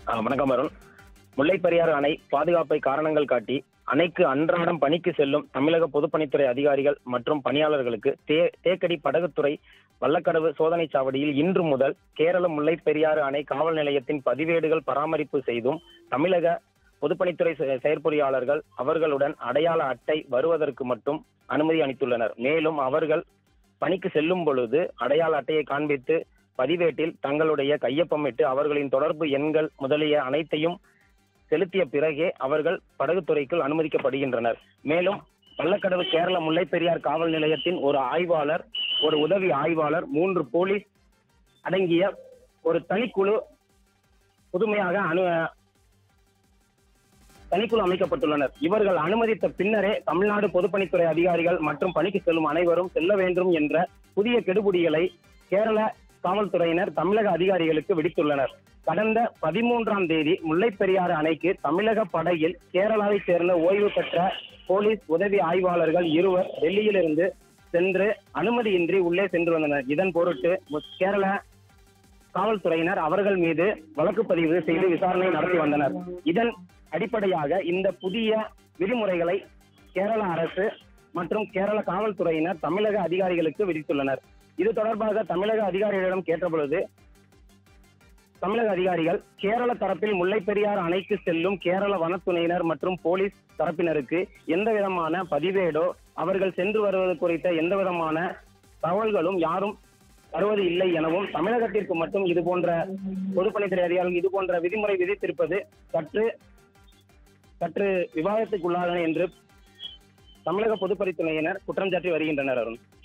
ஆ, வணக்கம் அருண் முல்லைப்பெரியாறு அணை பாதுகாப்பை காரணங்கள் காட்டி அணைக்கு அன்றாடம் பணிக்கு செல்லும் தமிழக பொதுப்பணித்துறை அதிகாரிகள் மற்றும் பணியாளர்களுக்கு தே தேக்கடி படகுத்துறை வல்லக்கடவு சோதனைச் சாவடியில் இன்று முதல் கேரள முல்லைப்பெரியாறு அணை காவல் நிலையத்தின் பதிவேடுகள் பராமரிப்பு செய்தும் தமிழக பொதுப்பணித்துறை செ- செயற்பொறியாளர்கள் அவர்களுடன் அடையாள அட்டை வருவதற்கு மட்டும் அனுமதி அளித்துள்ளனர் மேலும் அவர்கள் பணிக்கு செல்லும் பொழுது அடையாள அட்டையை காண்பித்து பதிவேட்டில் தங்களுடைய கையொப்பமிட்டு அவர்களின் தொடர்பு எண்கள் முதலிய அனைத்தையும் செலுத்திய பிறகே அவர்கள் படகுத்துறைக்குள் அனுமதிக்கப்படுகின்றனர் மேலும் பள்ளக்கடவு கேரள முல்லைப்பெரியார் காவல் நிலையத்தின் ஒரு ஆய்வாளர் ஒரு உதவி ஆய்வாளர் மூன்று போலீஸ் அடங்கிய ஒரு தனிக்குழு புதுமையாக அனு தனிக்குழு அமைக்கப்பட்டுள்ளனர் இவர்கள் அனுமதித்த பின்னரே தமிழ்நாடு பொதுப்பணித்துறை அதிகாரிகள் மற்றும் பணிக்கு செல்லும் அனைவரும் செல்ல வேண்டும் என்ற புதிய கெடுபிடிகளை கேரள காவல்துறையினர் தமிழக அதிகாரிகளுக்கு விடுத்துள்ளனர் கடந்த பதிமூன்றாம் தேதி முல்லைப்பெரியாறு அணைக்கு தமிழக படையில் கேரளாவைச் சேர்ந்த ஓய்வு பெற்ற போலீஸ் உதவி ஆய்வாளர்கள் இருவர் டெல்லியிலிருந்து சென்று அனுமதியின்றி உள்ளே சென்று வந்தனர் இதன் பொருட்டு மு- கேரள காவல்துறையினர் அவர்கள் மீது வழக்கு பதிவு செய்து விசாரணை நடத்தி வந்தனர் இதன் அடிப்படையாக இந்த புதிய விதிமுறைகளை கேரள அரசு மற்றும் கேரள காவல்துறையினர் தமிழக அதிகாரிகளுக்கு விதித்துள்ளனர் இது தொடர்பாக தமிழக அதிகாரிகளிடம் கேட்டபொழுது தமிழக அதிகாரிகள் கேரள தரப்பில் முல்லைப்பெரியாறு அணைக்கு செல்லும் கேரள வனத்துறையினர் மற்றும் போலீஸ் தரப்பினருக்கு எந்த விதமான பதிவேடோ அவர்கள் சென்று வருவது குறித்த எந்த விதமான தகவல்களும் யாரும் வருவது இல்லை எனவும் தமிழகத்திற்கு மட்டும் இது போன்ற பொதுப்பணித்துறை அதிகாரிகள் இது போன்ற விதிமுறை விதித்திருப்பது சற்று சற்று விவாதத்துக்குள்ளாக என்று தமிழக பொதுப்பணித்துறையினர் குற்றம் சாட்டி வருகின்றனர் அருண்